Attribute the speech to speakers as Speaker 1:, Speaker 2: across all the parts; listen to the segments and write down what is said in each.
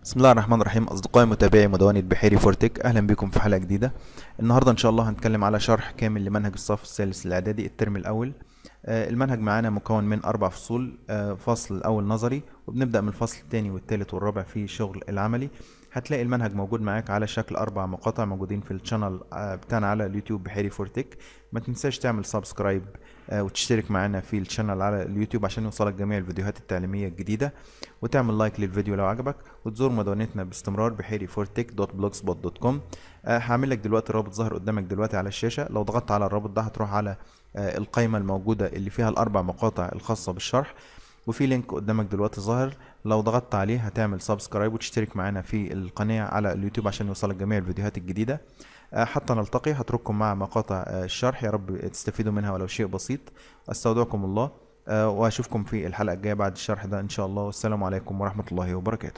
Speaker 1: بسم الله الرحمن الرحيم اصدقائي متابعي مدونة بحيري فورتك اهلا بكم في حلقه جديده النهارده ان شاء الله هنتكلم على شرح كامل لمنهج الصف الثالث الاعدادي الترم الاول آه، المنهج معانا مكون من اربع فصول آه، فصل الاول نظري وبنبدا من الفصل الثاني والثالث والرابع في شغل العملي هتلاقي المنهج موجود معاك على شكل اربع مقاطع موجودين في الشانل آه، بتاعنا على اليوتيوب بحيري فورتك ما تنساش تعمل سبسكرايب آه، وتشترك معانا في الشانل على اليوتيوب عشان يوصلك جميع الفيديوهات التعليميه الجديده وتعمل لايك للفيديو لو عجبك وتزور مدونتنا باستمرار بحيري فورتك دوت بلوجسبوت دوت كوم هعمل لك دلوقتي رابط ظاهر قدامك دلوقتي على الشاشه لو ضغطت على الرابط ده هتروح على آه، القائمه الموجوده اللي فيها الاربع مقاطع الخاصه بالشرح وفي لينك قدامك دلوقتي ظاهر لو ضغطت عليه هتعمل سبسكرايب وتشترك معانا في القناه على اليوتيوب عشان يوصلك جميع الفيديوهات الجديده آه، حتى نلتقي هترككم مع مقاطع آه، الشرح يا رب تستفيدوا منها ولو شيء بسيط استودعكم الله آه، واشوفكم في الحلقه الجايه بعد الشرح ده ان شاء الله والسلام عليكم ورحمه الله وبركاته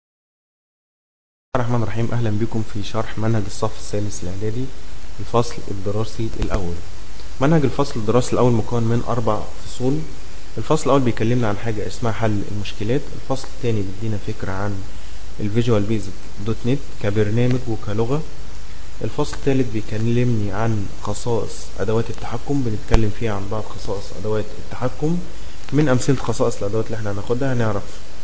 Speaker 2: الرحمن الرحيم اهلا بكم في شرح منهج الصف الثالث الاعدادي الفصل الدراسي الاول منهج الفصل الدراسي الاول مكون من اربع فصول الفصل الاول بيكلمنا عن حاجه اسمها حل المشكلات الفصل الثاني بيدينا فكره عن الفيجوال بيزك دوت نت كبرنامج وكلغه الفصل الثالث بيكلمني عن خصائص ادوات التحكم بنتكلم فيها عن بعض خصائص ادوات التحكم من امثله خصائص الادوات اللي احنا هناخدها هنعرف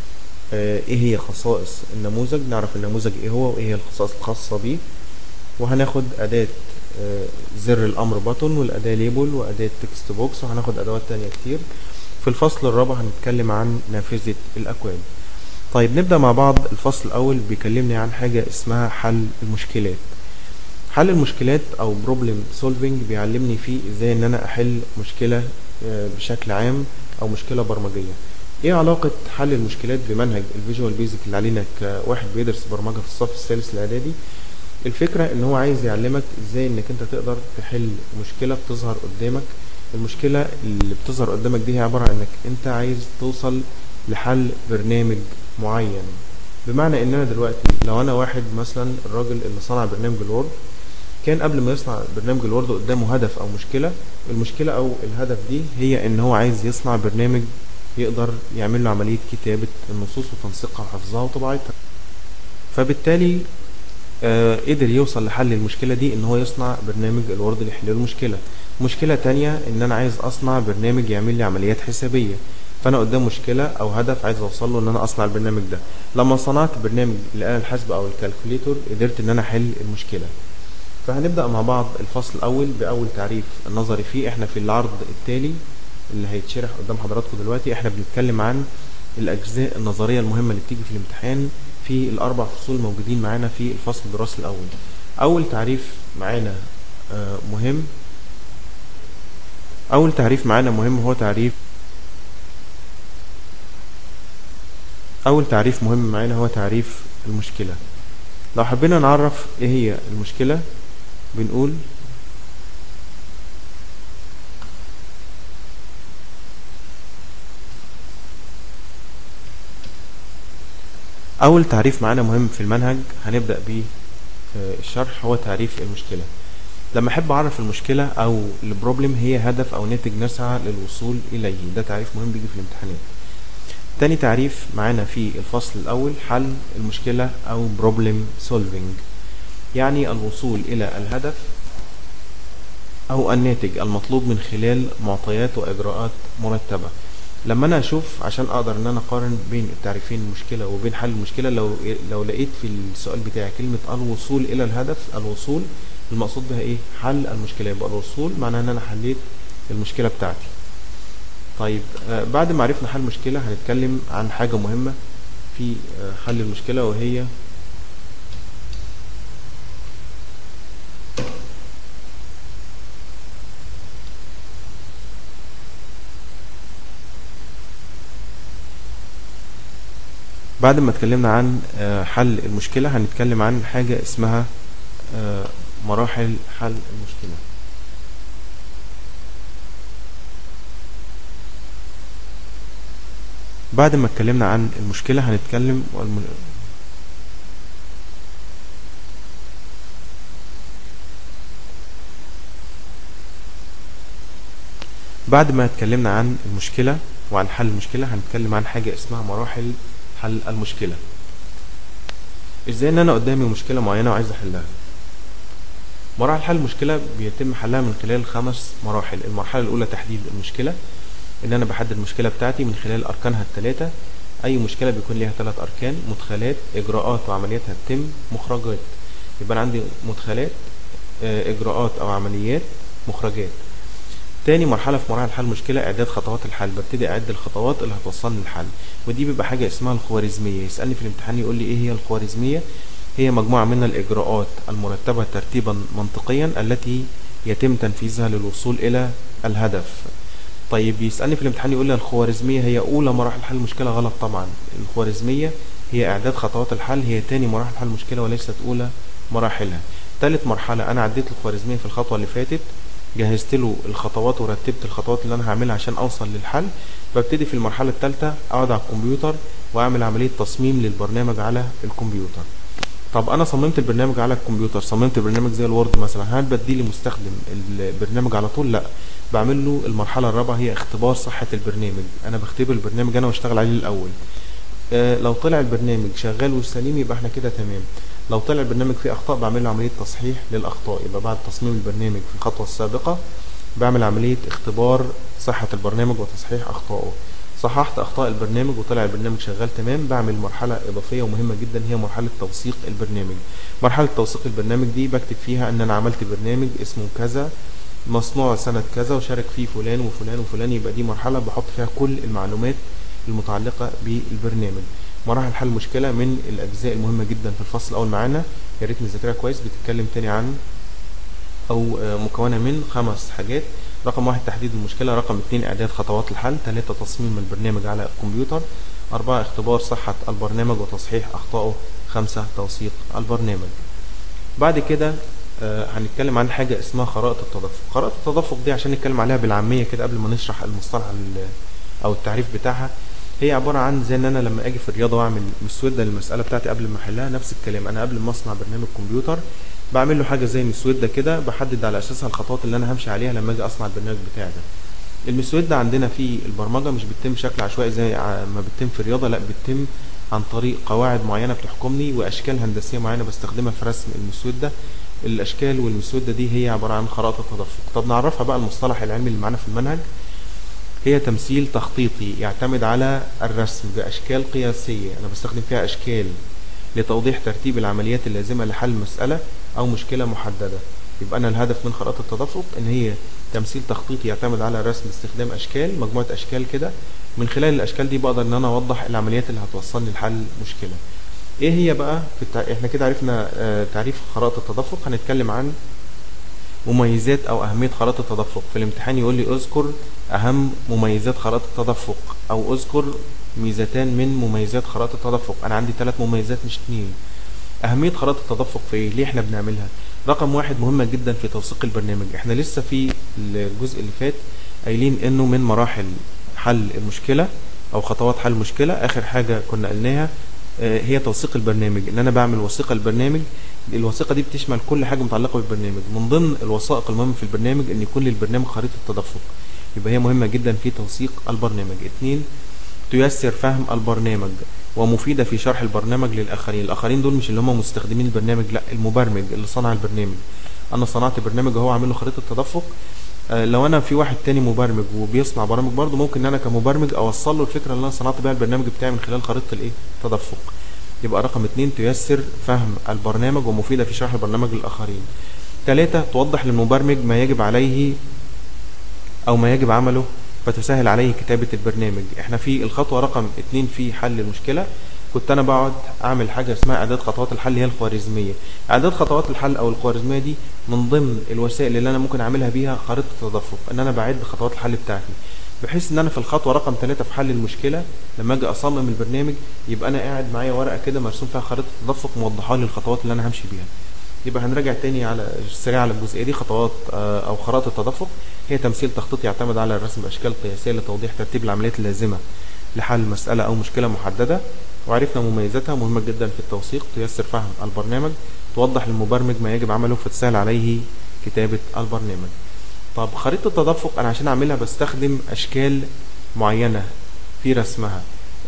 Speaker 2: آه، ايه هي خصائص النموذج نعرف النموذج ايه هو وايه هي الخصائص الخاصة بيه وهناخد اداة آه، زر الامر بutton والاداة ليبل واداة تكست بوكس وهناخد ادوات تانية كتير في الفصل الرابع هنتكلم عن نافذة الاكواد طيب نبدأ مع بعض الفصل الاول بيكلمني عن حاجة اسمها حل المشكلات حل المشكلات او بروبلم سولفينج بيعلمني فيه ازاي ان انا احل مشكلة آه، بشكل عام او مشكلة برمجية ايه علاقة حل المشكلات بمنهج الفيجوال بيزك اللي علينا كواحد بيدرس برمجة في الصف الثالث الاعدادي الفكرة ان هو عايز يعلمك ازاي انك انت تقدر تحل مشكلة بتظهر قدامك المشكلة اللي بتظهر قدامك دي هي عبارة عن انك انت عايز توصل لحل برنامج معين بمعنى ان انا دلوقتي لو انا واحد مثلا الراجل اللي صنع برنامج الوورد كان قبل ما يصنع برنامج الوورد قدامه هدف او مشكلة المشكلة او الهدف دي هي ان هو عايز يصنع برنامج يقدر يعمل له عملية كتابة النصوص وتنسيقها وحفظها وطباعتها فبالتالي آه قدر يوصل لحل المشكلة دي ان هو يصنع برنامج الوورد اللي يحل له المشكلة مشكلة تانية ان انا عايز اصنع برنامج يعمل لي عمليات حسابية فانا قدام مشكلة او هدف عايز اوصل له ان انا اصنع البرنامج ده لما صنعت برنامج الآلة الحاسبة او الكالكوليتور قدرت ان انا احل المشكلة فهنبدأ مع بعض الفصل الأول بأول تعريف نظري فيه احنا في العرض التالي اللي هيتشرح قدام حضراتكم دلوقتي احنا بنتكلم عن الأجزاء النظرية المهمة اللي بتيجي في الامتحان في الأربع فصول موجودين معانا في الفصل الدراسي الأول أول تعريف معانا آه، مهم أول تعريف معانا مهم هو تعريف أول تعريف مهم معانا هو تعريف المشكلة لو حبينا نعرف ايه هي المشكلة بنقول أول تعريف معانا مهم في المنهج هنبدأ بيه آه، الشرح هو تعريف المشكلة لما أحب أعرف المشكلة أو البروبلم هي هدف أو ناتج نسعى للوصول إليه ده تعريف مهم بيجي في الامتحانات تاني تعريف معانا في الفصل الأول حل المشكلة أو problem solving يعني الوصول إلى الهدف أو الناتج المطلوب من خلال معطيات وإجراءات مرتبة لما أنا أشوف عشان أقدر إن أنا أقارن بين التعريفين المشكلة وبين حل المشكلة لو لو لقيت في السؤال بتاعي كلمة الوصول إلى الهدف الوصول المقصود بها إيه؟ حل المشكلة يبقى الوصول معناها إن أنا حليت المشكلة بتاعتي طيب آه، بعد ما عرفنا حل مشكلة هنتكلم عن حاجة مهمة في آه، حل المشكلة وهي بعد ما اتكلمنا عن آه، حل المشكلة هنتكلم عن حاجة اسمها آه، مراحل حل المشكلة بعد ما اتكلمنا عن المشكلة هنتكلم والم... بعد ما اتكلمنا عن المشكلة وعن حل المشكلة هنتكلم عن حاجة اسمها مراحل حل المشكلة ازاي ان انا قدامي مشكله معينه وعايز احلها مراحل حل المشكله بيتم حلها من خلال خمس مراحل المرحله الاولى تحديد المشكله ان انا بحدد المشكله بتاعتي من خلال اركانها الثلاثه اي مشكله بيكون ليها ثلاث اركان مدخلات اجراءات وعمليات هتتم مخرجات يبقى انا عندي مدخلات آه، اجراءات او عمليات مخرجات تاني مرحلة في مراحل حل المشكلة إعداد خطوات الحل ببتدي أعد الخطوات اللي هتوصلني للحل ودي بيبقى حاجة اسمها الخوارزمية يسألني في الامتحان يقول لي إيه هي الخوارزمية هي مجموعة من الإجراءات المرتبة ترتيبا منطقيا التي يتم تنفيذها للوصول إلى الهدف طيب يسألني في الامتحان يقول لي الخوارزمية هي أولى مراحل حل المشكلة غلط طبعا الخوارزمية هي إعداد خطوات الحل هي تاني مراحل حل المشكلة وليست أولى مراحلها تالت مرحلة أنا عديت الخوارزمية في الخطوة اللي فاتت جهزت له الخطوات ورتبت الخطوات اللي انا هعملها عشان اوصل للحل ببتدي في المرحله الثالثه اقعد على الكمبيوتر واعمل عمليه تصميم للبرنامج على الكمبيوتر طب انا صممت البرنامج على الكمبيوتر صممت برنامج زي الوورد مثلا هل بدي لي مستخدم البرنامج على طول لا بعمل له المرحله الرابعه هي اختبار صحه البرنامج انا بختبر البرنامج انا واشتغل عليه الاول آه لو طلع البرنامج شغال وسليم يبقى احنا كده تمام لو طلع البرنامج فيه اخطاء بعمل له عمليه تصحيح للاخطاء يبقى بعد تصميم البرنامج في الخطوه السابقه بعمل عمليه اختبار صحه البرنامج وتصحيح اخطائه صححت اخطاء البرنامج وطلع البرنامج شغال تمام بعمل مرحله اضافيه ومهمه جدا هي مرحله توثيق البرنامج مرحله توثيق البرنامج دي بكتب فيها ان انا عملت برنامج اسمه كذا مصنوع سنه كذا وشارك فيه فلان وفلان وفلان يبقى دي مرحله بحط فيها كل المعلومات المتعلقه بالبرنامج مراحل حل المشكله من الاجزاء المهمه جدا في الفصل الاول معانا يا ريت نذاكرها كويس بتتكلم تاني عن او مكونه من خمس حاجات رقم واحد تحديد المشكله رقم اتنين اعداد خطوات الحل ثلاثة تصميم البرنامج على الكمبيوتر أربعة اختبار صحة البرنامج وتصحيح أخطائه خمسة توثيق البرنامج بعد كده آه هنتكلم عن حاجة اسمها خرائط التدفق خرائط التدفق دي عشان نتكلم عليها بالعامية كده قبل ما نشرح المصطلح أو التعريف بتاعها هي عباره عن زي ان انا لما اجي في الرياضه واعمل مسوده للمساله بتاعتي قبل ما احلها نفس الكلام انا قبل ما اصنع برنامج كمبيوتر بعمل له حاجه زي مسوده كده بحدد على اساسها الخطوات اللي انا همشي عليها لما اجي اصنع البرنامج بتاعي ده المسوده عندنا في البرمجه مش بتتم بشكل عشوائي زي ما بتتم في الرياضه لا بتتم عن طريق قواعد معينه بتحكمني واشكال هندسيه معينه بستخدمها في رسم المسوده الاشكال والمسوده دي هي عباره عن خرائط التدفق طب نعرفها بقى المصطلح العلمي اللي معانا في المنهج هي تمثيل تخطيطي يعتمد على الرسم بأشكال قياسية أنا بستخدم فيها أشكال لتوضيح ترتيب العمليات اللازمة لحل مسألة أو مشكلة محددة يبقى أنا الهدف من خرائط التدفق إن هي تمثيل تخطيطي يعتمد على الرسم باستخدام أشكال مجموعة أشكال كده من خلال الأشكال دي بقدر إن أنا أوضح العمليات اللي هتوصلني لحل مشكلة إيه هي بقى في التع... إحنا كده عرفنا آه تعريف خرائط التدفق هنتكلم عن مميزات او اهميه خرائط التدفق في الامتحان يقول لي اذكر اهم مميزات خرائط التدفق او اذكر ميزتان من مميزات خرائط التدفق انا عندي ثلاث مميزات مش اثنين اهميه خرائط التدفق في ايه ليه احنا بنعملها رقم واحد مهمه جدا في توثيق البرنامج احنا لسه في الجزء اللي فات قايلين انه من مراحل حل المشكله او خطوات حل المشكله اخر حاجه كنا قلناها هي توثيق البرنامج ان انا بعمل وثيقه للبرنامج الوثيقه دي بتشمل كل حاجه متعلقه بالبرنامج من ضمن الوثائق المهمه في البرنامج ان يكون للبرنامج خريطه تدفق يبقى هي مهمه جدا في توثيق البرنامج اتنين تيسر فهم البرنامج ومفيده في شرح البرنامج للاخرين الاخرين دول مش اللي هم مستخدمين البرنامج لا المبرمج اللي صنع البرنامج انا صنعت برنامج اهو عامل له خريطه تدفق آه لو انا في واحد تاني مبرمج وبيصنع برامج برضه ممكن ان انا كمبرمج اوصل له الفكره اللي انا صنعت بيها البرنامج بتاعي من خلال خريطه الايه تدفق يبقى رقم اتنين تيسر فهم البرنامج ومفيدة في شرح البرنامج للآخرين ثلاثة توضح للمبرمج ما يجب عليه أو ما يجب عمله فتسهل عليه كتابة البرنامج احنا في الخطوة رقم اتنين في حل المشكلة كنت انا بقعد اعمل حاجه اسمها اعداد خطوات الحل هي الخوارزميه اعداد خطوات الحل او الخوارزميه دي من ضمن الوسائل اللي انا ممكن اعملها بيها خريطه التدفق ان انا بعد خطوات الحل بتاعتي بحيث ان انا في الخطوه رقم ثلاثة في حل المشكله لما اجي اصمم البرنامج يبقى انا قاعد معايا ورقه كده مرسوم فيها خريطه تدفق موضحه لي الخطوات اللي انا همشي بيها يبقى هنراجع تاني على سريع على الجزئيه دي خطوات او خرائط التدفق هي تمثيل تخطيط يعتمد على الرسم باشكال قياسيه لتوضيح ترتيب العمليات اللازمه لحل مساله او مشكله محدده وعرفنا مميزاتها مهمه جدا في التوثيق تيسر فهم البرنامج توضح للمبرمج ما يجب عمله فتسهل عليه كتابه البرنامج طب خريطة التدفق أنا عشان أعملها بستخدم أشكال معينة في رسمها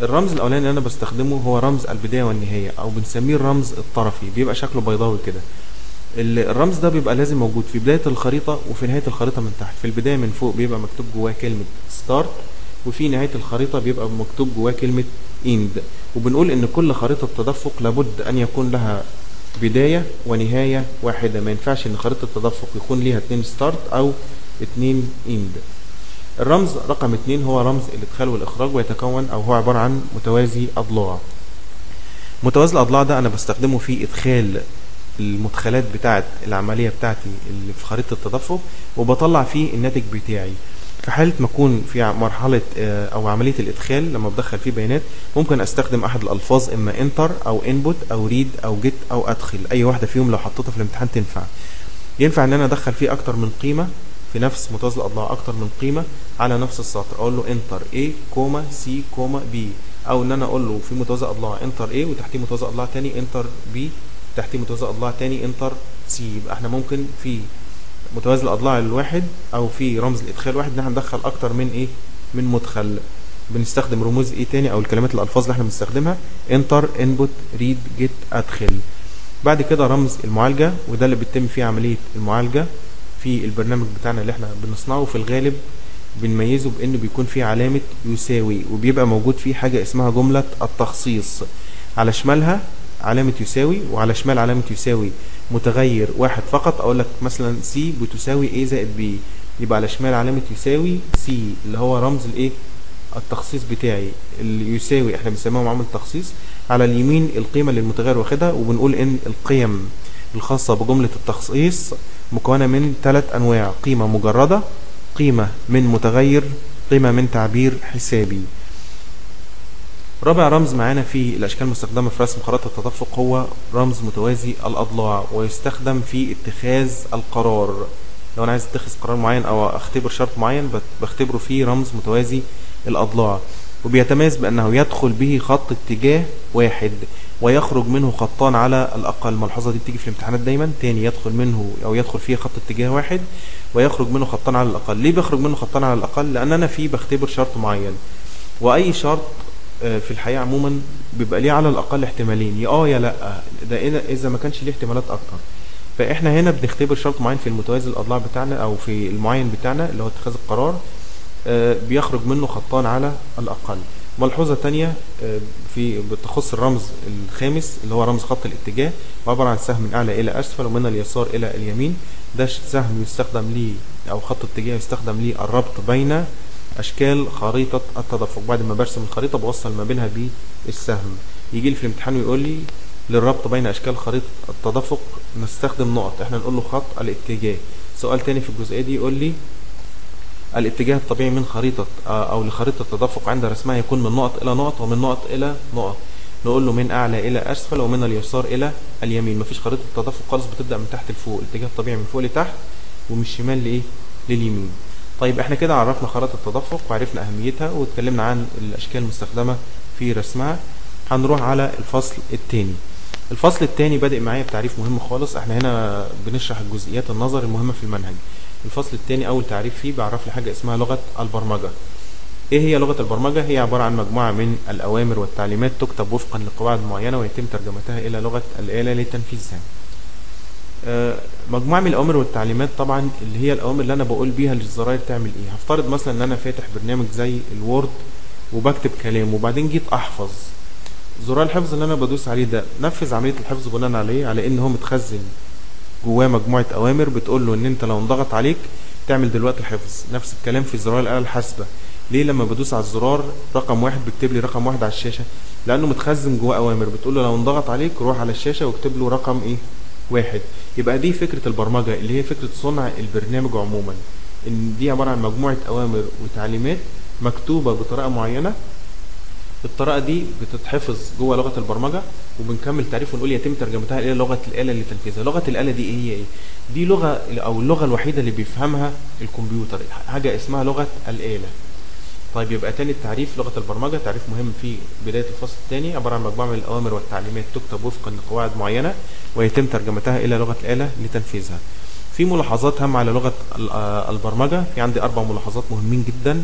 Speaker 2: الرمز الاولاني اللي انا بستخدمه هو رمز البدايه والنهايه او بنسميه الرمز الطرفي بيبقى شكله بيضاوي كده ال- الرمز ده بيبقى لازم موجود في بدايه الخريطه وفي نهايه الخريطه من تحت في البدايه من فوق بيبقى مكتوب جواه كلمه ستارت وفي نهايه الخريطه بيبقى مكتوب جواه كلمه اند وبنقول ان كل خريطه تدفق لابد ان يكون لها بدايه ونهايه واحده ما ينفعش ان خريطه التدفق يكون ليها اتنين ستارت او اتنين اند الرمز رقم اتنين هو رمز الادخال والاخراج ويتكون او هو عباره عن متوازي اضلاع متوازي الاضلاع ده انا بستخدمه في ادخال المدخلات بتاعه العمليه بتاعتي اللي في خريطه التدفق وبطلع فيه الناتج بتاعي في حاله ما اكون في مرحله آه، او عمليه الادخال لما بدخل فيه بيانات ممكن استخدم احد الالفاظ اما انتر او انبوت او ريد او جيت او ادخل اي واحده فيهم لو حطيتها في الامتحان تنفع ينفع ان انا ادخل فيه اكتر من قيمه في نفس متوازي الاضلاع اكتر من قيمه على نفس السطر اقول له انتر A كوما سي كوما بي او ان انا اقول له في متوازي اضلاع انتر A وتحتيه متوازي اضلاع تاني انتر B تحتيه متوازي اضلاع تاني انتر سي يبقى احنا ممكن في متوازي الاضلاع الواحد او في رمز الادخال واحد ان احنا ندخل اكتر من ايه من مدخل بنستخدم رموز ايه تاني او الكلمات الالفاظ اللي احنا بنستخدمها انتر انبوت ريد جيت ادخل بعد كده رمز المعالجه وده اللي بيتم فيه عمليه المعالجه في البرنامج بتاعنا اللي احنا بنصنعه في الغالب بنميزه بانه بيكون فيه علامه يساوي وبيبقى موجود فيه حاجه اسمها جمله التخصيص على شمالها علامه يساوي وعلى شمال علامه يساوي متغير واحد فقط اقول لك مثلا سي بتساوي A زائد B يبقى على شمال علامه يساوي سي اللي هو رمز الايه التخصيص بتاعي اللي يساوي احنا بنسميها معامل تخصيص على اليمين القيمه اللي المتغير واخدها وبنقول ان القيم الخاصه بجمله التخصيص مكونه من ثلاث انواع قيمه مجرده قيمه من متغير قيمه من تعبير حسابي رابع رمز معانا في الاشكال المستخدمه في رسم خرائط التدفق هو رمز متوازي الاضلاع ويستخدم في اتخاذ القرار لو انا عايز اتخذ قرار معين او اختبر شرط معين بت- بختبره فيه رمز متوازي الاضلاع وبيتميز بانه يدخل به خط اتجاه واحد ويخرج منه خطان على الاقل الملحوظه دي بتيجي في الامتحانات دايما تاني يدخل منه او يدخل فيه خط اتجاه واحد ويخرج منه خطان على الاقل ليه بيخرج منه خطان على الاقل لان انا فيه بختبر شرط معين واي شرط آه، في الحقيقه عموما بيبقى ليه على الاقل احتمالين يا اه يا لا ده اذا اذا ما كانش ليه احتمالات اكتر فاحنا هنا بنختبر شرط معين في المتوازي الاضلاع بتاعنا او في المعين بتاعنا اللي هو اتخاذ القرار آه، بيخرج منه خطان على الاقل ملحوظه تانية آه، في بتخص الرمز الخامس اللي هو رمز خط الاتجاه وعباره عن سهم من اعلى الى اسفل ومن اليسار الى اليمين ده سهم يستخدم ليه او خط اتجاه يستخدم ليه الربط بين اشكال خريطه التدفق بعد ما برسم الخريطه بوصل ما بينها بالسهم يجي لي في الامتحان ويقول لي للربط بين اشكال خريطه التدفق نستخدم نقط احنا نقول له خط الاتجاه سؤال تاني في الجزئيه دي يقول لي الاتجاه الطبيعي من خريطة آه، أو لخريطة التدفق عند رسمها يكون من نقط إلى نقط ومن نقط إلى نقط نقول له من أعلى إلى أسفل ومن اليسار إلى اليمين مفيش خريطة تدفق خالص بتبدأ من تحت لفوق الاتجاه الطبيعي من فوق لتحت ومن الشمال لإيه لليمين طيب احنا كده عرفنا خرائط التدفق وعرفنا أهميتها واتكلمنا عن الأشكال المستخدمة في رسمها هنروح على الفصل الثاني الفصل الثاني بادئ معايا بتعريف مهم خالص احنا هنا بنشرح الجزئيات النظر المهمة في المنهج الفصل الثاني اول تعريف فيه بعرف لي حاجه اسمها لغه البرمجه ايه هي لغه البرمجه هي عباره عن مجموعه من الاوامر والتعليمات تكتب وفقا لقواعد معينه ويتم ترجمتها الى لغه الاله لتنفيذها آه، مجموعه من الاوامر والتعليمات طبعا اللي هي الاوامر اللي انا بقول بيها للزراير تعمل ايه هفترض مثلا ان انا فاتح برنامج زي الوورد وبكتب كلام وبعدين جيت احفظ زرار الحفظ اللي انا بدوس عليه ده نفذ عمليه الحفظ بناء عليه على ان هو متخزن جواه مجموعه اوامر بتقول له ان انت لو انضغط عليك تعمل دلوقتي الحفظ نفس الكلام في زرار الاله الحاسبه ليه لما بدوس على الزرار رقم واحد بيكتب لي رقم واحد على الشاشه لانه متخزن جواه اوامر بتقول له لو انضغط عليك روح على الشاشه واكتب له رقم ايه واحد يبقى دي فكره البرمجه اللي هي فكره صنع البرنامج عموما ان دي عباره عن مجموعه اوامر وتعليمات مكتوبه بطريقه معينه الطريقه دي بتتحفظ جوه لغه البرمجه وبنكمل تعريف ونقول يتم ترجمتها الى لغه الاله لتنفيذها لغه الاله دي ايه هي ايه دي لغه او اللغه الوحيده اللي بيفهمها الكمبيوتر حاجه اسمها لغه الاله طيب يبقى تاني التعريف لغه البرمجه تعريف مهم في بدايه الفصل الثاني عباره عن مجموعه من الاوامر والتعليمات تكتب وفقا لقواعد معينه ويتم ترجمتها الى لغه الاله لتنفيذها في ملاحظات هامه على لغه ال- آه البرمجه في عندي اربع ملاحظات مهمين جدا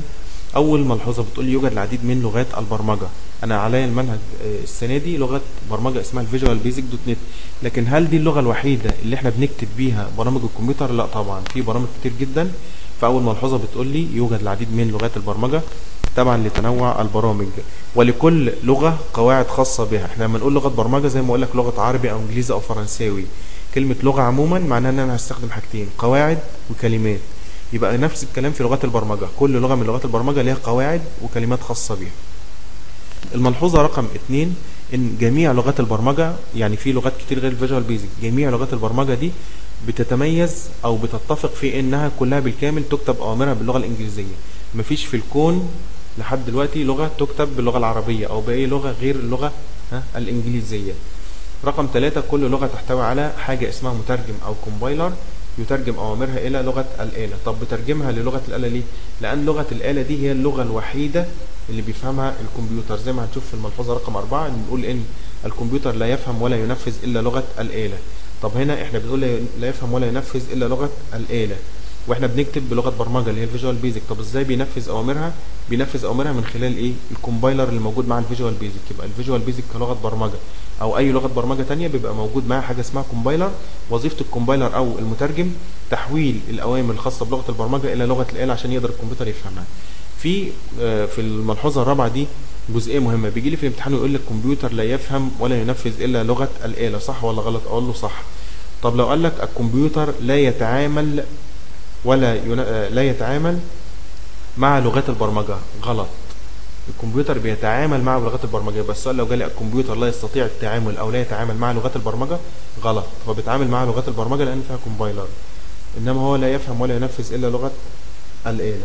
Speaker 2: اول ملحوظه بتقول لي يوجد العديد من لغات البرمجه انا عليا المنهج آه، السنه دي لغه برمجه اسمها الفيجوال بيزك دوت نت لكن هل دي اللغه الوحيده اللي احنا بنكتب بيها برامج الكمبيوتر لا طبعا في برامج كتير جدا فاول ملحوظه بتقول لي يوجد العديد من لغات البرمجه طبعا لتنوع البرامج ولكل لغه قواعد خاصه بها احنا لما نقول لغه برمجه زي ما اقول لك لغه عربي او انجليزي او فرنساوي كلمه لغه عموما معناها ان انا هستخدم حاجتين قواعد وكلمات يبقى نفس الكلام في لغات البرمجه كل لغه من لغات البرمجه ليها قواعد وكلمات خاصه بيها الملحوظه رقم اتنين ان جميع لغات البرمجه يعني في لغات كتير غير الفيجوال بيزك جميع لغات البرمجه دي بتتميز او بتتفق في انها كلها بالكامل تكتب اوامرها باللغه الانجليزيه مفيش في الكون لحد دلوقتي لغه تكتب باللغه العربيه او باي لغه غير اللغه ها الانجليزيه رقم ثلاثة كل لغة تحتوي على حاجة اسمها مترجم أو كومبايلر يترجم أوامرها إلى لغة الآلة طب بترجمها للغة الآلة ليه؟ لأن لغة الآلة دي هي اللغة الوحيدة اللي بيفهمها الكمبيوتر زي ما هنشوف في الملحوظة رقم أربعة إن بنقول إن الكمبيوتر لا يفهم ولا ينفذ إلا لغة الآلة طب هنا إحنا بنقول لا يفهم ولا ينفذ إلا لغة الآلة واحنا بنكتب بلغه برمجه اللي هي الفيجوال بيزك طب ازاي بينفذ اوامرها بينفذ اوامرها من خلال ايه الكومبايلر اللي موجود مع الفيجوال بيزك يبقى الفيجوال بيزك كلغه برمجه او اي لغه برمجه تانية بيبقى موجود معاها حاجه اسمها كومبايلر وظيفه الكومبايلر او المترجم تحويل الاوامر الخاصه بلغه البرمجه الى لغه الاله عشان يقدر الكمبيوتر يفهمها في آه، في الملحوظه الرابعه دي جزئيه مهمه بيجي لي في الامتحان ويقول لك الكمبيوتر لا يفهم ولا ينفذ الا لغه الاله صح ولا غلط اقول له صح طب لو قال لك الكمبيوتر لا يتعامل ولا ينا... لا يتعامل مع لغات البرمجة غلط الكمبيوتر بيتعامل مع لغات البرمجة بس السؤال لو جالي الكمبيوتر لا يستطيع التعامل أو لا يتعامل مع لغات البرمجة غلط هو بيتعامل مع لغات البرمجة لأن فيها كومبايلر إنما هو لا يفهم ولا ينفذ إلا لغة الآلة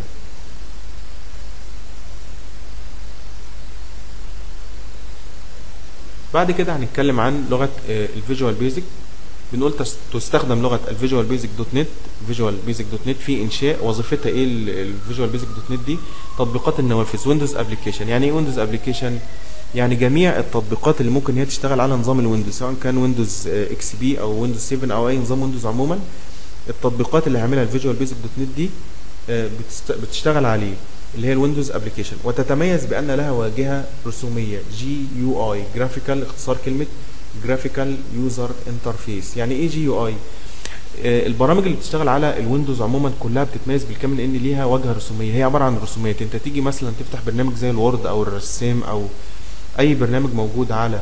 Speaker 2: بعد كده هنتكلم عن لغة الفيجوال بيزك بنقول تس- تستخدم لغه الفيجوال بيزك دوت نت فيجوال بيزك دوت نت في انشاء وظيفتها ايه الفيجوال بيزك دوت نت دي تطبيقات النوافذ ويندوز ابلكيشن يعني ايه ويندوز ابلكيشن يعني جميع التطبيقات اللي ممكن هي تشتغل على نظام الويندوز سواء كان ويندوز اكس بي او ويندوز 7 او اي نظام ويندوز عموما التطبيقات اللي هيعملها الفيجوال بيزك دوت نت دي آه، بتست- بتشتغل عليه اللي هي الويندوز ابلكيشن وتتميز بان لها واجهه رسوميه جي يو اي جرافيكال اختصار كلمه جرافيكال يوزر انترفيس يعني ايه جي يو اي البرامج اللي بتشتغل على الويندوز عموما كلها بتتميز بالكامل ان ليها واجهه رسوميه هي عباره عن رسومات انت تيجي مثلا تفتح برنامج زي الوورد او الرسام او اي برنامج موجود على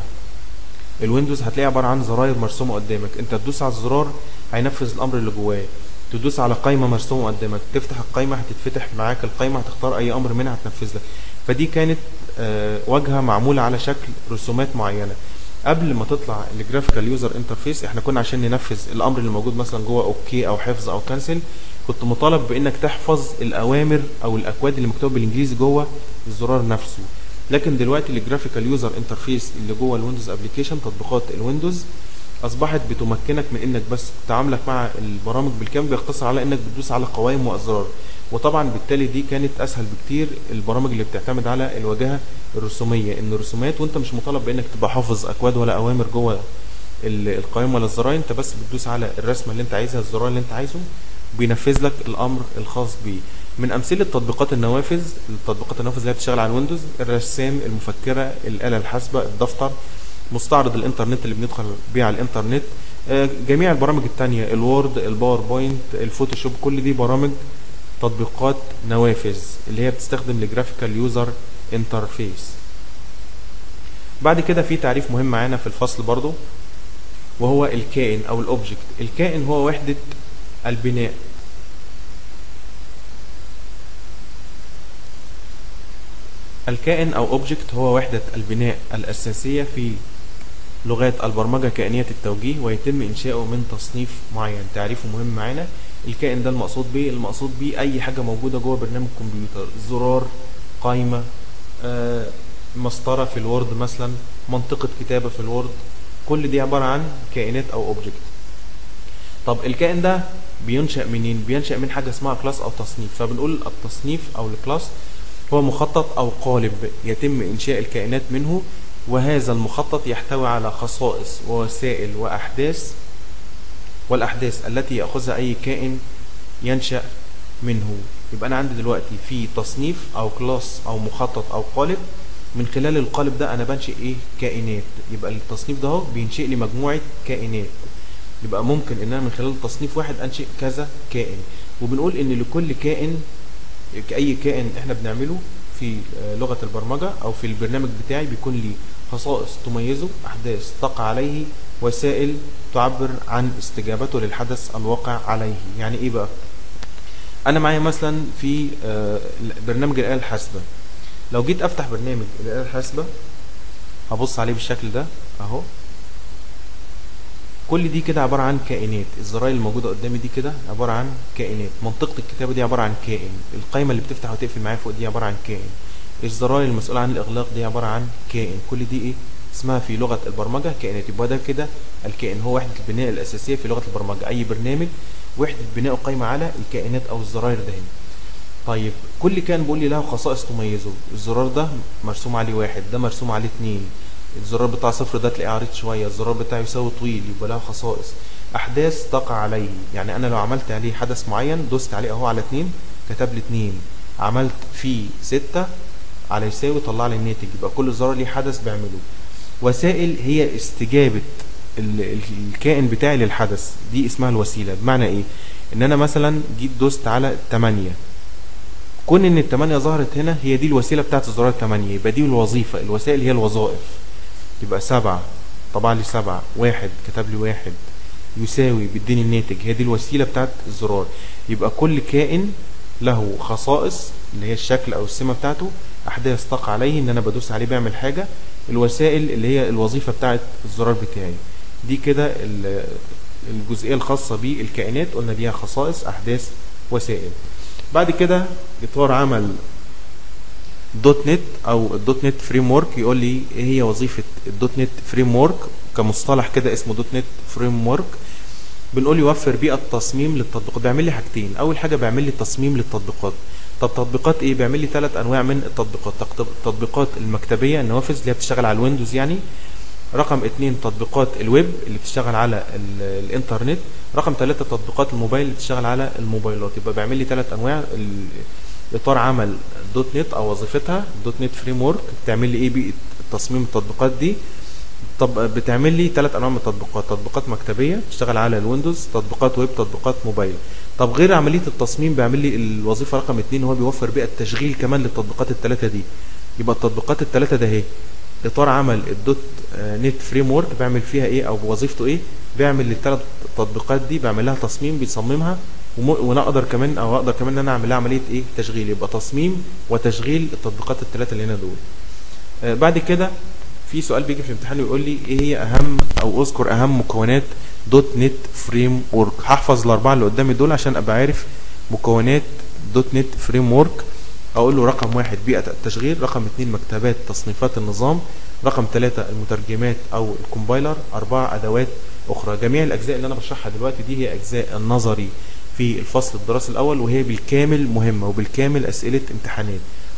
Speaker 2: الويندوز هتلاقيه عباره عن زراير مرسومه قدامك انت تدوس على الزرار هينفذ الامر اللي جواه تدوس على قائمه مرسومه قدامك تفتح القائمه هتتفتح معاك القائمه هتختار اي امر منها هتنفذ لك فدي كانت آه، واجهه معموله على شكل رسومات معينه قبل ما تطلع الجرافيكال يوزر انترفيس احنا كنا عشان ننفذ الامر اللي موجود مثلا جوه اوكي او حفظ او كنسل كنت مطالب بانك تحفظ الاوامر او الاكواد اللي مكتوبه بالانجليزي جوه الزرار نفسه لكن دلوقتي الجرافيكال يوزر انترفيس اللي جوه الويندوز ابلكيشن تطبيقات الويندوز اصبحت بتمكنك من انك بس تعاملك مع البرامج بالكامل بيقتصر على انك بتدوس على قوائم وازرار وطبعا بالتالي دي كانت اسهل بكتير البرامج اللي بتعتمد على الواجهه الرسوميه ان الرسومات وانت مش مطالب بانك تبقى حافظ اكواد ولا اوامر جوه ال- القائمه ولا الزراير انت بس بتدوس على الرسمه اللي انت عايزها الزرار اللي انت عايزه بينفذ لك الامر الخاص بيه من امثله تطبيقات النوافذ التطبيقات النوافذ اللي هي بتشتغل على الويندوز الرسام المفكره الاله الحاسبه الدفتر مستعرض الانترنت اللي بندخل بيه على الانترنت آه، جميع البرامج التانية الوورد الباوربوينت الفوتوشوب كل دي برامج تطبيقات نوافذ اللي هي بتستخدم الجرافيكال يوزر انترفيس بعد كده في تعريف مهم معانا في الفصل برضو وهو الكائن او الاوبجكت الكائن هو وحدة البناء الكائن او اوبجكت هو وحدة البناء الاساسية في لغات البرمجة كائنية التوجيه ويتم إنشاؤه من تصنيف معين تعريفه مهم معانا الكائن ده المقصود بيه المقصود بيه أي حاجة موجودة جوه برنامج كمبيوتر زرار قائمة آه، مسطرة في الوورد مثلا منطقة كتابة في الوورد كل دي عبارة عن كائنات أو أوبجكت طب الكائن ده بينشأ منين؟ بينشأ من حاجة اسمها كلاس أو تصنيف فبنقول التصنيف أو الكلاس هو مخطط أو قالب يتم إنشاء الكائنات منه وهذا المخطط يحتوي على خصائص ووسائل وأحداث والأحداث التي يأخذها أي كائن ينشأ منه يبقى انا عندي دلوقتي في تصنيف او كلاس او مخطط او قالب من خلال القالب ده انا بنشئ ايه كائنات يبقى التصنيف ده اهو بينشئ لي مجموعه كائنات يبقى ممكن ان انا من خلال تصنيف واحد انشئ كذا كائن وبنقول ان لكل كائن اي كائن احنا بنعمله في آه، لغه البرمجه او في البرنامج بتاعي بيكون لي خصائص تميزه احداث تقع عليه وسائل تعبر عن استجابته للحدث الواقع عليه يعني ايه بقى انا معايا مثلا في آه، برنامج الاله الحاسبه لو جيت افتح برنامج الاله الحاسبه هبص عليه بالشكل ده اهو كل دي كده عباره عن كائنات الزراير الموجوده قدامي دي كده عباره عن كائنات منطقه الكتابه دي عباره عن كائن القائمه اللي بتفتح وتقفل معايا فوق دي عباره عن كائن الزراير المسؤوله عن الاغلاق دي عباره عن كائن كل دي ايه اسمها في لغه البرمجه كائنات يبقى ده كده الكائن هو وحده البناء الاساسيه في لغه البرمجه اي برنامج وحده بناء قايمه على الكائنات او الزراير ده هنا طيب كل كائن بيقول لي له خصائص تميزه الزرار ده مرسوم عليه واحد ده مرسوم عليه اتنين الزرار بتاع صفر ده تلاقيه عريض شويه الزرار بتاعه يساوي طويل يبقى له خصائص احداث تقع عليه يعني انا لو عملت عليه حدث معين دوست عليه اهو على اتنين كتب لي اتنين عملت فيه ستة على يساوي طلع لي الناتج يبقى كل زرار ليه حدث بيعمله وسائل هي استجابة ال- ال- الكائن بتاعي للحدث دي اسمها الوسيلة بمعنى ايه ان انا مثلا جيت دوست على 8 كون ان التمانية ظهرت هنا هي دي الوسيلة بتاعت الزرار التمانية يبقى دي الوظيفة الوسائل هي الوظائف يبقى سبعة طبع لي سبعة واحد كتب لي واحد يساوي بيديني الناتج هي دي الوسيلة بتاعت الزرار يبقى كل كائن له خصائص اللي هي الشكل او السمة بتاعته احداث تقع عليه ان انا بدوس عليه بيعمل حاجة الوسائل اللي هي الوظيفة بتاعت الزرار بتاعي دي كده ال- الجزئية الخاصة بالكائنات قلنا ليها خصائص احداث وسائل بعد كده اطار عمل دوت نت او الدوت نت فريم ورك يقول لي ايه هي وظيفه الدوت نت فريم ورك كمصطلح كده اسمه دوت نت فريم ورك بنقول يوفر بيئه تصميم للتطبيقات بيعمل لي حاجتين اول حاجه بيعمل لي تصميم للتطبيقات طب تطبيقات ايه بيعمل لي ثلاث انواع من التطبيقات تقط- التطبيقات المكتبيه النوافذ اللي هي بتشتغل على الويندوز يعني رقم اتنين تطبيقات الويب اللي بتشتغل على ال- الانترنت رقم ثلاثة تطبيقات الموبايل اللي بتشتغل على الموبايلات يبقى بيعمل لي ثلاث انواع ال- اطار عمل دوت نت او وظيفتها دوت نت فريم ورك بتعمل لي ايه بيئه تصميم التطبيقات دي طب بتعمل لي ثلاث انواع من التطبيقات تطبيقات مكتبيه بتشتغل على الويندوز تطبيقات ويب تطبيقات موبايل طب غير عمليه التصميم بيعمل لي الوظيفه رقم اتنين هو بيوفر بيئه تشغيل كمان للتطبيقات الثلاثه دي يبقى التطبيقات الثلاثه ده اهي اطار عمل الدوت آه، نت فريم ورك بيعمل فيها ايه او بوظيفته ايه بيعمل للثلاث تطبيقات دي بعمل لها تصميم بيصممها وم- وانا اقدر كمان او اقدر كمان ان انا اعمل لها عمليه ايه تشغيل يبقى تصميم وتشغيل التطبيقات الثلاثه اللي هنا دول آه، بعد كده في سؤال بيجي في الامتحان ويقول لي ايه هي اهم او اذكر اهم مكونات دوت نت فريم ورك هحفظ الاربعه اللي قدامي دول عشان ابقى عارف مكونات دوت نت فريم ورك اقول له رقم واحد بيئه التشغيل رقم اتنين مكتبات تصنيفات النظام رقم ثلاثة المترجمات او الكومبايلر اربعة ادوات اخرى جميع الاجزاء اللي انا بشرحها دلوقتي دي هي اجزاء النظري في الفصل الدراسي الاول وهي بالكامل مهمه وبالكامل اسئله امتحانات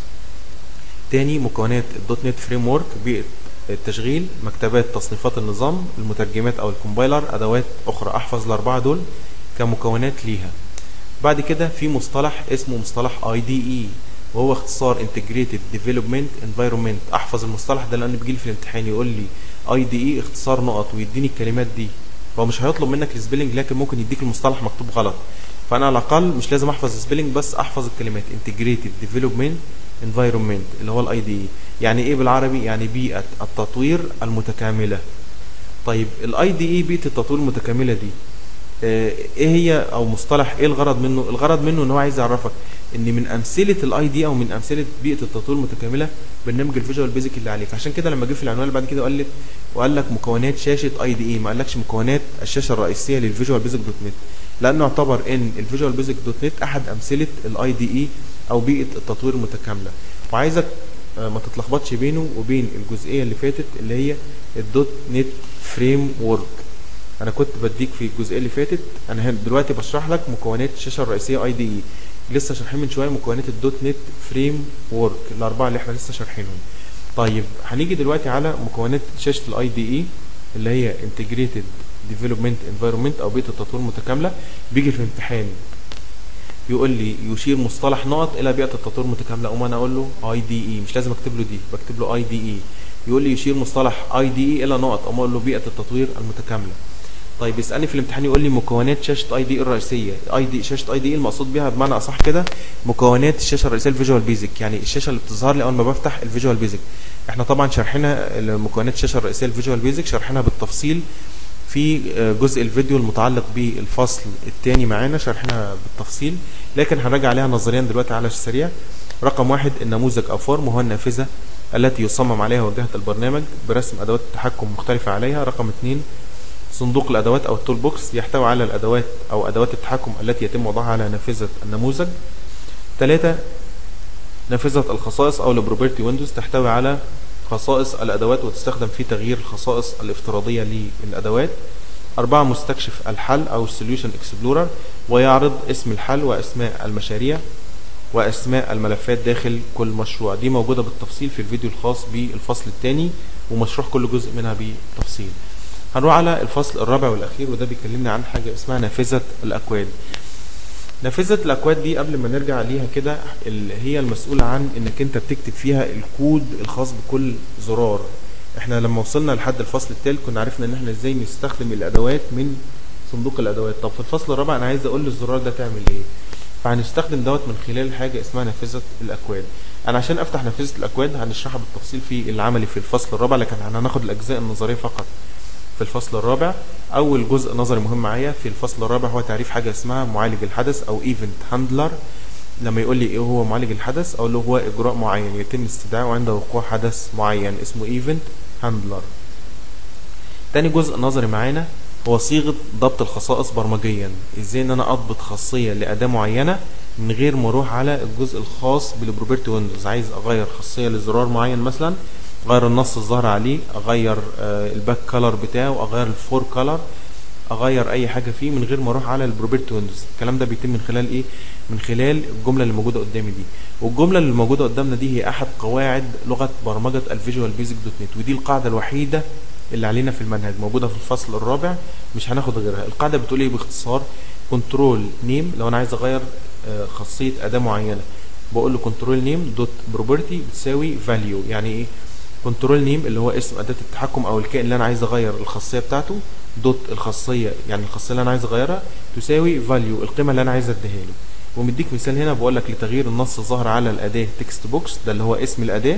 Speaker 2: تاني مكونات الدوت نت فريم ورك بيئه التشغيل مكتبات تصنيفات النظام المترجمات او الكومبايلر ادوات اخرى احفظ الاربعه دول كمكونات ليها بعد كده في مصطلح اسمه مصطلح اي دي اي وهو اختصار انتجريتد ديفلوبمنت انفايرمنت احفظ المصطلح ده لان بيجي لي في الامتحان يقول لي اي دي اي اختصار نقط ويديني الكلمات دي هو مش هيطلب منك السبيلنج لكن ممكن يديك المصطلح مكتوب غلط فانا على الاقل مش لازم احفظ السبيلنج بس احفظ الكلمات انتجريتد ديفلوبمنت انفايرمنت اللي هو الاي دي اي يعني ايه بالعربي يعني بيئه التطوير المتكامله طيب الاي دي اي بيئه التطوير المتكامله دي آه، ايه هي او مصطلح ايه الغرض منه الغرض منه ان هو عايز يعرفك ان من امثله الاي دي او من امثله بيئه التطوير المتكامله برنامج الفيجوال بيزك اللي عليك عشان كده لما جه في العنوان اللي بعد كده وقال لك وقال لك مكونات شاشه اي دي اي ما قالكش مكونات الشاشه الرئيسيه للفيجوال بيزك دوت نت لانه اعتبر ان الفيجوال بيزك دوت نت احد امثله الاي دي اي او بيئه التطوير المتكامله وعايزك آه، ما تتلخبطش بينه وبين الجزئيه اللي فاتت اللي هي الدوت نت فريم ورك انا كنت بديك في الجزئيه اللي فاتت انا هن- دلوقتي بشرح لك مكونات الشاشه الرئيسيه اي دي اي لسه شارحين من شويه مكونات الدوت نت فريم وورك الاربعه اللي احنا لسه شارحينهم طيب هنيجي دلوقتي على مكونات شاشه الاي دي اي اللي هي انتجريتد ديفلوبمنت انفايرمنت او بيئه التطوير المتكامله بيجي في الامتحان يقول لي يشير مصطلح نقط الى بيئه التطوير المتكامله اقوم انا اقول له اي دي اي مش لازم اكتب له دي بكتب له اي دي اي يقول لي يشير مصطلح اي دي اي الى نقط اقوم اقول له بيئه التطوير المتكامله طيب يسالني في الامتحان يقول لي مكونات شاشه اي دي الرئيسيه اي دي شاشه اي دي المقصود بيها بمعنى اصح كده مكونات الشاشه الرئيسيه الفيجوال بيزك يعني الشاشه اللي بتظهر لي اول ما بفتح الفيجوال بيزك احنا طبعا شارحينها مكونات الشاشه الرئيسيه الفيجوال بيزك شارحينها بالتفصيل في جزء الفيديو المتعلق بالفصل الثاني معانا شرحنا بالتفصيل لكن هنراجع عليها نظريا دلوقتي على السريع رقم واحد النموذج او فورم وهو النافذه التي يصمم عليها واجهه البرنامج برسم ادوات التحكم مختلفه عليها رقم اثنين صندوق الادوات او التول بوكس يحتوي على الادوات او ادوات التحكم التي يتم وضعها على نافذه النموذج ثلاثة نافذة الخصائص او البروبرتي ويندوز تحتوي على خصائص الادوات وتستخدم في تغيير الخصائص الافتراضيه للادوات أربعة مستكشف الحل أو السوليوشن اكسبلورر ويعرض اسم الحل وأسماء المشاريع وأسماء الملفات داخل كل مشروع دي موجودة بالتفصيل في الفيديو الخاص بالفصل الثاني ومشروح كل جزء منها بالتفصيل هنروح على الفصل الرابع والأخير وده بيكلمنا عن حاجة اسمها نافذة الأكواد نافذة الأكواد دي قبل ما نرجع ليها كده اللي هي المسؤولة عن إنك أنت بتكتب فيها الكود الخاص بكل زرار احنا لما وصلنا لحد الفصل الثالث كنا عرفنا ان احنا ازاي نستخدم الادوات من صندوق الادوات طب في الفصل الرابع انا عايز اقول للزرار ده تعمل ايه فهنستخدم دوت من خلال حاجه اسمها نافذه الاكواد انا عشان افتح نافذه الاكواد هنشرحها بالتفصيل في العملي في الفصل الرابع لكن هناخد الاجزاء النظريه فقط في الفصل الرابع اول جزء نظري مهم معايا في الفصل الرابع هو تعريف حاجه اسمها معالج الحدث او ايفنت هاندلر لما يقول لي ايه هو معالج الحدث اقول له هو اجراء معين يتم استدعائه عند وقوع حدث معين اسمه ايفنت هاندلر تاني جزء نظري معانا هو صيغه ضبط الخصائص برمجيا ازاي ان انا اضبط خاصيه لاداه معينه من غير ما اروح على الجزء الخاص بالبروبرتي ويندوز عايز اغير خاصيه لزرار معين مثلا اغير النص الظاهر عليه اغير آه الباك كلر بتاعه اغير الفور كلر اغير اي حاجه فيه من غير ما اروح على البروبرتي ويندوز الكلام ده بيتم من خلال ايه من خلال الجمله اللي موجوده قدامي دي والجمله اللي موجوده قدامنا دي هي احد قواعد لغه برمجه الفيجوال بيزك دوت نت ودي القاعده الوحيده اللي علينا في المنهج موجوده في الفصل الرابع مش هناخد غيرها القاعده بتقول ايه باختصار كنترول نيم لو انا عايز اغير خاصيه اداه معينه بقول له كنترول نيم دوت بروبرتي بتساوي فاليو يعني ايه كنترول نيم اللي هو اسم اداه التحكم او الكائن اللي انا عايز اغير الخاصيه بتاعته دوت الخاصيه يعني الخاصيه اللي انا عايز اغيرها تساوي فاليو القيمه اللي انا عايز اديها له ومديك مثال هنا بقول لك لتغيير النص الظاهر على الاداه تكست بوكس ده اللي هو اسم الاداه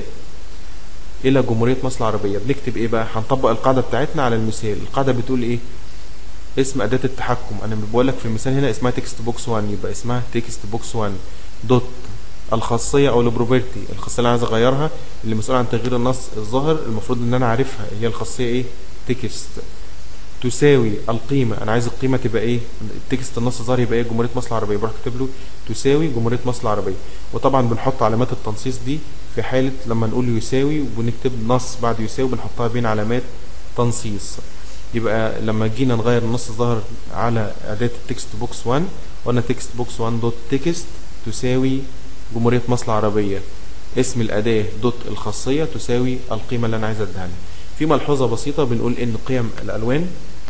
Speaker 2: الى جمهوريه مصر العربيه بنكتب ايه بقى هنطبق القاعده بتاعتنا على المثال القاعده بتقول ايه اسم اداه التحكم انا بقول لك في المثال هنا اسمها تكست بوكس 1 يبقى اسمها تكست بوكس 1 دوت الخاصيه او البروبرتي الخاصيه اللي انا عايز اغيرها اللي مسؤول عن تغيير النص الظاهر المفروض ان انا عارفها هي الخاصيه ايه تكست تساوي القيمة أنا عايز القيمة تبقى إيه؟ التكست النص ظاهر يبقى إيه؟ جمهورية مصر العربية بروح كاتب له تساوي جمهورية مصر العربية وطبعا بنحط علامات التنصيص دي في حالة لما نقول يساوي وبنكتب نص بعد يساوي بنحطها بين علامات تنصيص يبقى لما جينا نغير النص الظاهر على أداة التكست بوكس 1 قلنا تكست بوكس 1 دوت تكست تساوي جمهورية مصر العربية اسم الأداة دوت الخاصية تساوي القيمة اللي أنا عايز أديها لها في ملحوظة بسيطة بنقول إن قيم الألوان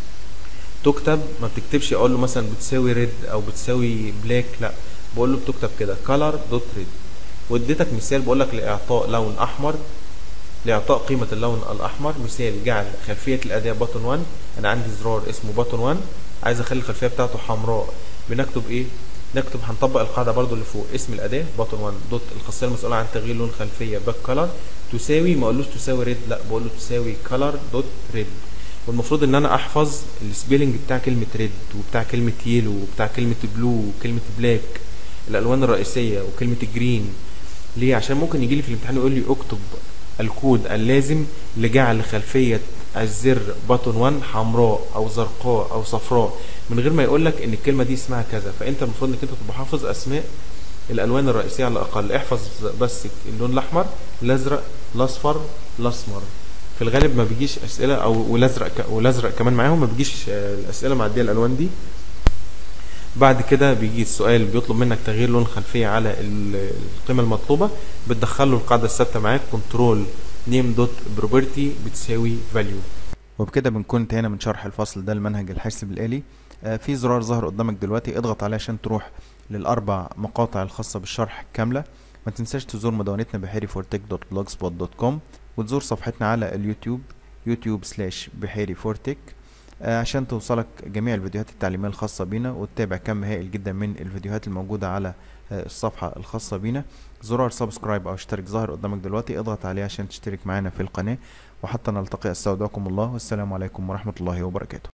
Speaker 2: تكتب ما بتكتبش اقول له مثلا بتساوي ريد او بتساوي بلاك لا بقول له بتكتب كده color دوت ريد واديتك مثال بقول لك لاعطاء لون احمر لاعطاء قيمه اللون الاحمر مثال جعل خلفيه الاداه بutton 1 انا عندي زرار اسمه button 1 عايز اخلي الخلفيه بتاعته حمراء بنكتب ايه نكتب هنطبق القاعده برضو اللي فوق اسم الاداه button 1 دوت الخاصيه المسؤوله عن تغيير لون خلفيه باك كلر تساوي ما اقولوش تساوي ريد لا بقول له تساوي color دوت ريد والمفروض ان انا احفظ السبيلنج بتاع كلمه ريد وبتاع كلمه يلو وبتاع كلمه بلو وكلمه بلاك الالوان الرئيسيه وكلمه جرين ليه عشان ممكن يجي لي في الامتحان يقول لي اكتب الكود اللازم لجعل خلفيه الزر باتون 1 حمراء او زرقاء او صفراء من غير ما يقول لك ان الكلمه دي اسمها كذا فانت المفروض انك انت تبقى حافظ اسماء الالوان الرئيسيه على الاقل احفظ بس اللون الاحمر الازرق الاصفر الاسمر في الغالب ما بيجيش اسئله او والازرق والازرق كمان معاهم ما بيجيش الاسئله معديه الالوان دي بعد كده بيجي السؤال بيطلب منك تغيير لون الخلفيه على القيمه المطلوبه بتدخل له القاعده الثابته معاك كنترول نيم دوت بروبرتي بتساوي فاليو
Speaker 1: وبكده بنكون انتهينا من شرح الفصل ده المنهج الحاسب الآلي آه في زرار ظهر قدامك دلوقتي اضغط عليه عشان تروح للأربع مقاطع الخاصة بالشرح كاملة ما تنساش تزور مدونتنا بحيري فورتك دوت بلوج سبوت دوت كوم وتزور صفحتنا على اليوتيوب يوتيوب سلاش بحيري فورتك آه، عشان توصلك جميع الفيديوهات التعليمية الخاصة بينا وتتابع كم هائل جدا من الفيديوهات الموجودة على آه، الصفحة الخاصة بينا زرار سبسكرايب أو اشترك ظاهر قدامك دلوقتي اضغط عليه عشان تشترك معنا في القناة وحتى نلتقي استودعكم الله والسلام عليكم ورحمة الله وبركاته